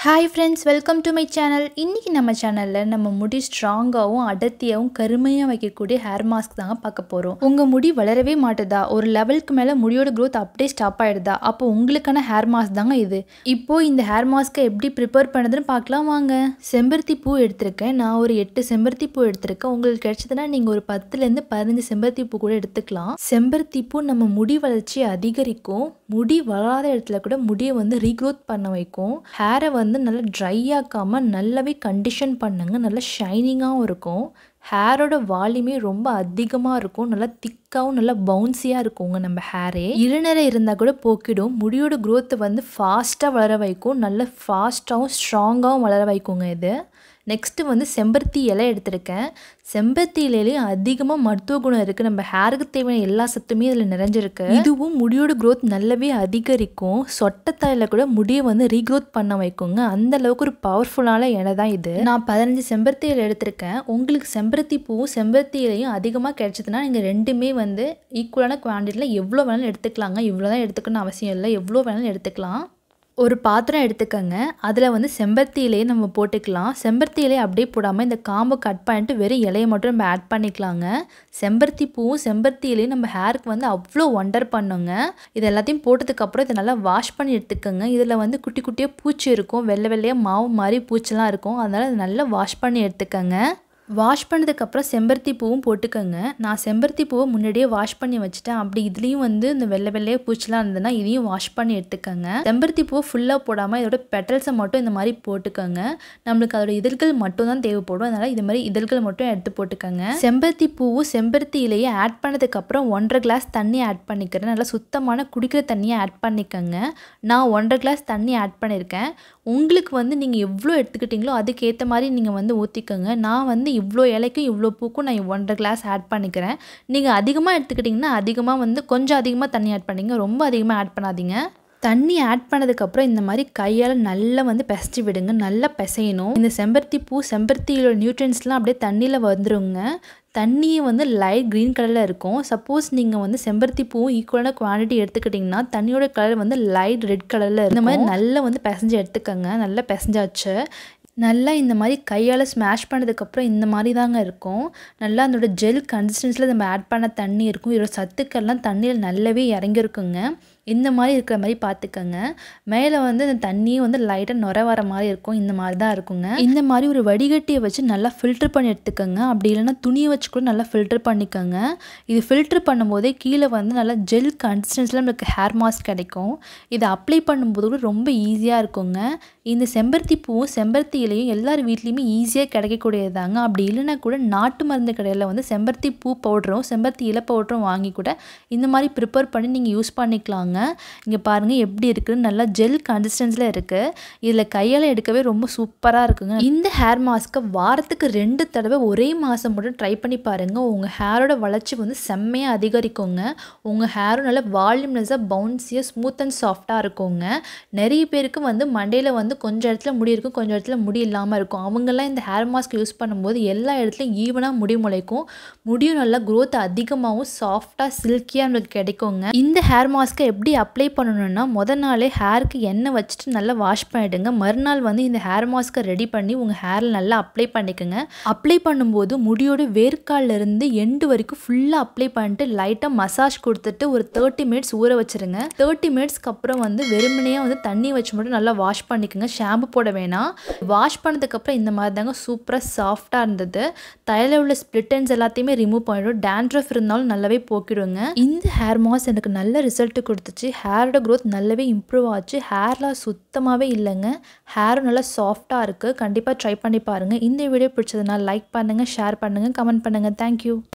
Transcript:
hi friends welcome to my channel இன்றைக்கி நம்ம சேனலில் நம்ம முடி ஸ்ட்ராங்காகவும் அடர்த்தியாகவும் கருமையாக வைக்கக்கூடிய ஹேர் மாஸ்க் தாங்க பார்க்க போகிறோம் உங்கள் முடி வளரவே மாட்டுதா ஒரு லெவலுக்கு மேலே முடியோட க்ரோத் அப்படியே ஸ்டாப் ஆகிடுதா அப்போ உங்களுக்கான ஹேர் மாஸ்க் தாங்க இது இப்போது இந்த ஹேர் மாஸ்க்கை எப்படி ப்ரிப்பேர் பண்ணுறதுன்னு பார்க்கலாம் வாங்க செம்பருத்தி பூ எடுத்திருக்கேன் நான் ஒரு எட்டு செம்பருத்தி பூ எடுத்திருக்கேன் உங்களுக்கு கிடைச்சதுன்னா நீங்கள் ஒரு பத்துலேருந்து பதினஞ்சு செம்பருத்தி பூ கூட எடுத்துக்கலாம் செம்பருத்தி பூ நம்ம முடி வளர்ச்சியை அதிகரிக்கும் முடி வளராத இடத்துல கூட முடியை வந்து ரீக்ரோத் பண்ண வைக்கும் ஹேரை வந்து நல்லா ட்ரை ஆக்காமல் நல்லாவே கண்டிஷன் பண்ணுங்க நல்லா ஷைனிங்காகவும் இருக்கும் ஹேரோட வால்யூமே ரொம்ப அதிகமாக இருக்கும் நல்லா திக்காகவும் நல்லா பவுன்சியாக இருக்குங்க நம்ம ஹேரே இளநரை இருந்தால் கூட போக்கிடும் முடியோட க்ரோத்தை வந்து ஃபாஸ்ட்டாக வளர வைக்கும் நல்ல ஃபாஸ்ட்டாகவும் ஸ்ட்ராங்காகவும் வளர வைக்குங்க இது நெக்ஸ்ட்டு வந்து செம்பருத்தி இலை எடுத்திருக்கேன் செம்பருத்தி இலையிலையும் அதிகமாக மருத்துவ குணம் இருக்குது நம்ம ஹேருக்கு தேவையான எல்லா சத்துமே இதில் நிறைஞ்சிருக்கு இதுவும் முடியோட க்ரோத் நல்லாவே அதிகரிக்கும் சொட்டத்தலையில் கூட முடியை வந்து ரீக்ரோத் பண்ண வைக்குங்க அந்த அளவுக்கு ஒரு பவர்ஃபுல்லான இலை தான் இது நான் பதினஞ்சு செம்பருத்தி இலை எடுத்திருக்கேன் உங்களுக்கு செம்பருத்தி பூவும் செம்பருத்தி இலையும் அதிகமாக கிடைச்சதுன்னா நீங்கள் ரெண்டுமே வந்து ஈக்குவலான குவான்டிட்டியில் எவ்வளோ வேணாலும் எடுத்துக்கலாங்க இவ்வளோ தான் எடுத்துக்கணும்னு அவசியம் இல்லை எவ்வளோ வேணாலும் எடுத்துக்கலாம் ஒரு பாத்திரம் எடுத்துக்கோங்க அதில் வந்து செம்பருத்தி இலையை நம்ம போட்டுக்கலாம் செம்பருத்தி இலையை அப்படியே போடாமல் இந்த காம்பை கட் பண்ணிட்டு வெறும் இலையை மட்டும் நம்ம ஆட் பண்ணிக்கலாங்க செம்பருத்தி பூவும் செம்பருத்தி இலையும் நம்ம ஹேருக்கு வந்து அவ்வளோ ஒண்டர் பண்ணுங்க இது எல்லாத்தையும் போட்டதுக்கப்புறம் இதை நல்லா வாஷ் பண்ணி எடுத்துக்கோங்க இதில் வந்து குட்டி குட்டியாக பூச்சி இருக்கும் வெள்ளை வெள்ளையாக மாவு மாதிரி பூச்செல்லாம் இருக்கும் அதனால் இதை நல்லா வாஷ் பண்ணி எடுத்துக்கோங்க வாஷ் பண்ணதுக்கப்புறம் செம்பருத்தி பூவும் போட்டுக்கோங்க நான் செம்பருத்தி பூவை முன்னாடியே வாஷ் பண்ணி வச்சுட்டேன் அப்படி இதுலேயும் வந்து இந்த வெள்ளை வெள்ளையே பூச்சிலாம் இருந்ததுன்னா இதையும் வாஷ் பண்ணி எடுத்துக்கோங்க செம்பருத்தி பூவை ஃபுல்லாக போடாமல் இதோட பெட்டல்ஸை மட்டும் இந்த மாதிரி போட்டுக்கோங்க நம்மளுக்கு அதோட இதழ்கள் மட்டும் தான் தேவைப்படும் அதனால் இது மாதிரி இதழ்கள் மட்டும் எடுத்து போட்டுக்கோங்க செம்பருத்தி பூவும் செம்பருத்தி இலையை ஆட் பண்ணதுக்கப்புறம் ஒன்றரை கிளாஸ் தண்ணி ஆட் பண்ணிக்கிறேன் நல்லா சுத்தமான குடிக்கிற தண்ணியை ஆட் பண்ணிக்கோங்க நான் ஒன்றரை கிளாஸ் தண்ணி ஆட் பண்ணியிருக்கேன் உங்களுக்கு வந்து நீங்கள் எவ்வளோ எடுத்துக்கிட்டீங்களோ அதுக்கேற்ற மாதிரி நீங்கள் வந்து ஊற்றிக்கோங்க நான் வந்து இவ்வளோ இலைக்கும் இவ்வளோ பூக்கும் நான் ஒன்றரை கிளாஸ் ஆட் பண்ணிக்கிறேன் நீங்கள் அதிகமாக எடுத்துக்கிட்டிங்கன்னா அதிகமாக வந்து கொஞ்சம் அதிகமாக தண்ணி ஆட் பண்ணிங்க ரொம்ப அதிகமாக ஆட் பண்ணாதீங்க தண்ணி ஆட் பண்ணதுக்கப்புறம் இந்த மாதிரி கையால் நல்லா வந்து பிசைச்சு விடுங்க நல்லா பிசையணும் இந்த செம்பருத்தி பூ செம்பருத்தியோட நியூட்ரியன்ஸ்லாம் அப்படியே தண்ணியில் வந்துருங்க தண்ணியை வந்து லைட் க்ரீன் கலரில் இருக்கும் சப்போஸ் நீங்கள் வந்து செம்பருத்தி பூவும் ஈக்குவலான குவான்டிட்டி எடுத்துக்கிட்டிங்கன்னா தண்ணியோட கலர் வந்து லைட் ரெட் கலரில் இந்த மாதிரி நல்லா வந்து பிசைஞ்சு எடுத்துக்கோங்க நல்லா பிசைஞ்சாச்சு நல்லா இந்த மாதிரி கையால் ஸ்மாஷ் பண்ணதுக்கப்புறம் இந்த மாதிரி தாங்க இருக்கும் நல்லா அதோட ஜெல் கன்சிஸ்டன்ஸில் நம்ம ஆட் பண்ண தண்ணி இருக்கும் இதோட சத்துக்கள்லாம் தண்ணியில் நல்லாவே இறங்கியிருக்குங்க இந்த மாதிரி இருக்கிற மாதிரி பார்த்துக்கோங்க மேலே வந்து இந்த தண்ணியும் வந்து லைட்டாக நுர வர மாதிரி இருக்கும் இந்த மாதிரி தான் இருக்குங்க இந்த மாதிரி ஒரு வடிகட்டியை வச்சு நல்லா ஃபில்டர் பண்ணி எடுத்துக்கோங்க அப்படி இல்லைன்னா துணியை வச்சு கூட நல்லா ஃபில்டர் பண்ணிக்கோங்க இது ஃபில்டர் பண்ணும்போதே கீழே வந்து நல்லா ஜெல் கன்சிஸ்டன்ஸில் நம்மளுக்கு ஹேர் மாஸ்க் கிடைக்கும் இதை அப்ளை பண்ணும்போது கூட ரொம்ப ஈஸியாக இருக்குங்க இந்த செம்பருத்தி பூவும் செம்பருத்தி இலையும் எல்லார் வீட்லேயுமே ஈஸியாக கிடைக்கக்கூடியதாங்க அப்படி இல்லைன்னா கூட நாட்டு மருந்து கடையில் வந்து செம்பருத்தி பூ பவுடரும் செம்பருத்தி இலை பவுடரும் வாங்கி கூட இந்த மாதிரி ப்ரிப்பேர் பண்ணி நீங்கள் யூஸ் பண்ணிக்கலாங்க இங்கே பாருங்கள் எப்படி இருக்குன்னு நல்லா ஜெல் கன்சிஸ்டன்ஸில் இருக்குது இதில் கையால் எடுக்கவே ரொம்ப சூப்பராக இருக்குங்க இந்த ஹேர் மாஸ்க்கை வாரத்துக்கு ரெண்டு தடவை ஒரே மாதம் மட்டும் ட்ரை பண்ணி பாருங்கள் உங்கள் ஹேரோட வளர்ச்சி வந்து செம்மையாக அதிகரிக்குங்க உங்கள் ஹேரும் நல்லா வால்யூம்லெஸ்ஸாக பவுன்ஸியாக ஸ்மூத் அண்ட் சாஃப்டாக இருக்குங்க நிறைய பேருக்கு வந்து மண்டையில் வந்து கொஞ்சம் இடத்துல முடி இருக்கும் கொஞ்சம் இடத்துல முடி இல்லாமல் இருக்கும் அவங்கெல்லாம் இந்த ஹேர் மாஸ்க் யூஸ் பண்ணும்போது எல்லா இடத்துலையும் ஈவனாக முடி முளைக்கும் முடியும் நல்லா க்ரோத் அதிகமாகவும் சாஃப்டாக சில்கியாக நம்மளுக்கு கிடைக்குங்க இந்த ஹேர் மாஸ்க்கை எப்படி அப்ளை பண்ணணும்னா முத நாளே ஹேருக்கு எண்ணெய் வச்சுட்டு நல்லா வாஷ் பண்ணிவிடுங்க மறுநாள் வந்து இந்த ஹேர் மாஸ்க்கை ரெடி பண்ணி உங்கள் ஹேரில் நல்லா அப்ளை பண்ணிக்கோங்க அப்ளை பண்ணும்போது முடியோட வேர்க்கால்ல இருந்து எண்டு வரைக்கும் ஃபுல்லாக அப்ளை பண்ணிட்டு லைட்டாக மசாஜ் கொடுத்துட்டு ஒரு தேர்ட்டி மினிட்ஸ் ஊற வச்சுருங்க தேர்ட்டி மினிட்ஸ்க்கு அப்புறம் வந்து வெறுமனையாக வந்து தண்ணி வச்சு மட்டும் நல்லா வாஷ் பண்ணிக்கோங்க ஷாம்பு போட வேணாம் வாஷ் பண்ணதுக்கப்புறம் இந்த மாதிரி தாங்க சூப்பராக சாஃப்டாக இருந்தது தலையில் உள்ள ஸ்ப்ளிட்டன்ஸ் எல்லாத்தையுமே ரிமூவ் பண்ணிடும் டேண்ட்ரஃப் இருந்தாலும் நல்லாவே போக்கிடுங்க இந்த ஹேர் மாஸ்க் எனக்கு நல்ல ரிசல்ட் கொடுத்துச்சு ஹேரோட க்ரோத் நல்லாவே இம்ப்ரூவ் ஆச்சு ஹேர்லாம் சுத்தமாகவே இல்லைங்க ஹேரும் நல்லா சாஃப்டாக இருக்குது கண்டிப்பாக ட்ரை பண்ணி பாருங்கள் இந்த வீடியோ பிடிச்சதுனா லைக் பண்ணுங்கள் ஷேர் பண்ணுங்கள் கமெண்ட் பண்ணுங்கள் தேங்க்யூ